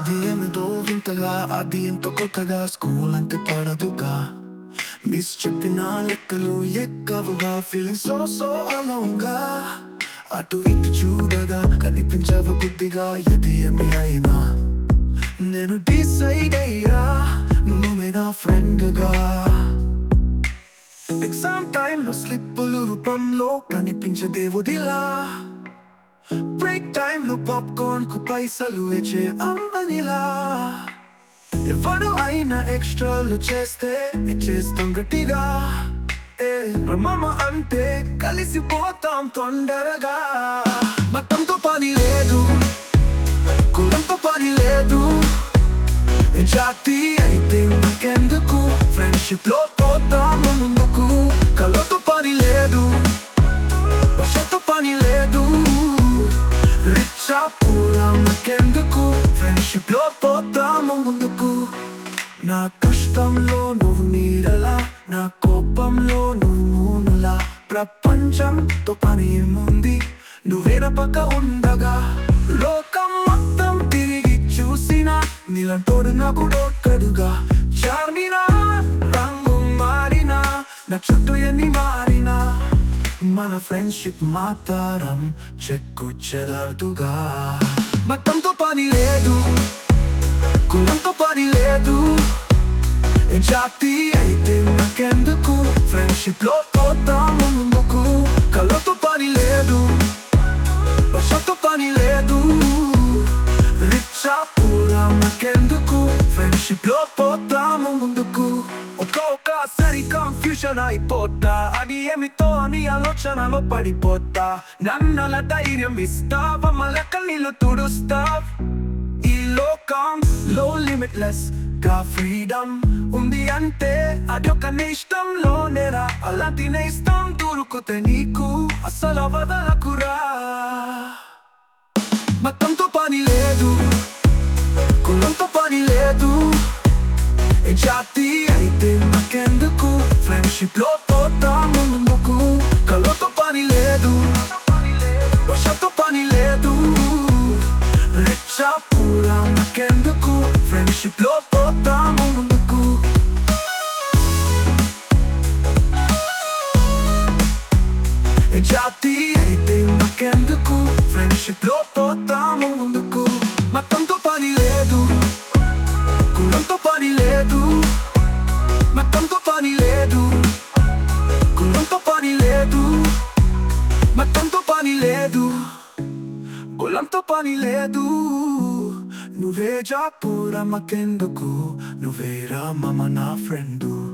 అది ఏమిటో వింతగా అది ఎంతో కొత్తగా స్కూల్ అంటే పడదుగా మిస్ చెప్పిన లెక్కలు ఎక్కవుగా ఫీలింగ్ సో సో అలోంగా అటు ఇటు చూడగా కనిపించవ బుద్ధిగా ఇది ఏమి అయినా నేను డిసైడ్ అయ్యా నువ్వే నా ఫ్రెండ్గా ఎగ్జామ్ టైంలో స్లిప్పులు రూపంలో కనిపించే దేవుడిలా బ్రేక్ టైంలో పాప్కార్న్ కు పైసలు ఇచ్చే అమ్మనిలా ఎవరు అయినా ఎక్స్ట్రాలు చేస్తే ఇచ్చేస్తాం గట్టిగా ఏ మమ్మ అంటే కలిసిపోతాం తొందరగా మతంతో పని లేదు కులంతో పని లేదు జాతి అయితే ఇంకెందుకు ఫ్రెండ్షిప్ లో పోతాము ముందుకు కళ్ళతో పని లేదు వర్షంతో పని లేదు రిచ్చా పూరా నాకెందుకు ఫ్రెండ్షిప్ లో పోతాము ముందుకు నా కష్టంలో నువ్వు నీడలా నా కోపంలో నువ్వు నూనెలా ప్రపంచంతో పని ఏముంది నువ్వేన పక్క ఉండగా లోకం మొత్తం తిరిగి చూసినా నీలంటోడు నాకు డోక్కడుగా చార్మినా రంగు మారినా నా చుట్టూ ఎన్ని మారినా మన ఫ్రెండ్షిప్ మాతారం చెక్కు చెదరదుగా మతంతో పని లేదు కులంతో పని లేదు ఏ జాతి అయితే నాకెందుకు ఫ్రెండ్షిప్ లో పోతాము ముందుకు కళ్ళతో పని లేదు వర్షంతో పని లేదు రిచ్చా పూరా నాకెందుకు ఫ్రెండ్షిప్ లో పోతాము ముందుకు ఒక్కొక్కసారి కన్ఫ్యూషన్ అయిపోతా అది ఏమితో అని ఆలోచనలో పడిపోతా నన్నల ధైర్యం ఇస్తావా మళ్ళీ కన్నీళ్ళు తుడుస్తావ్ ఈ లోకం లో లిమిట్లెస్ గా ఫ్రీడమ్ ఉంది అంటే అదొక నేష్టంలోనేరా అలాంటి నేస్తం దొరుకుతే నీకు అసలు వదలకురా మతంతో పని లేదు కులంతో పని లేదు ఏ జాతి అయితే నాకెందుకు ఫ్రెండ్షిప్ లో పోతాము ముందుకు కళ్ళతో పని లేదు వర్షంతో పని లేదు రిచ్చా పూరా నాకెందుకు ఫ్రెండ్షిప్ లో పోతాము ముందుకు ఏ జాతి అయితే నాకెందుకు ఫ్రెండ్షిప్ లో పోతాము ముందుకు మతంతో పని లేదు కులంతో పని లేదు మతంతో పని లేదు కులంతో పని లేదు మతంతో పని లేదు కులంతో పని లేదు నువ్వే జాపురా మాకెందుకు నువ్వేరా మమ నా ఫ్రెండు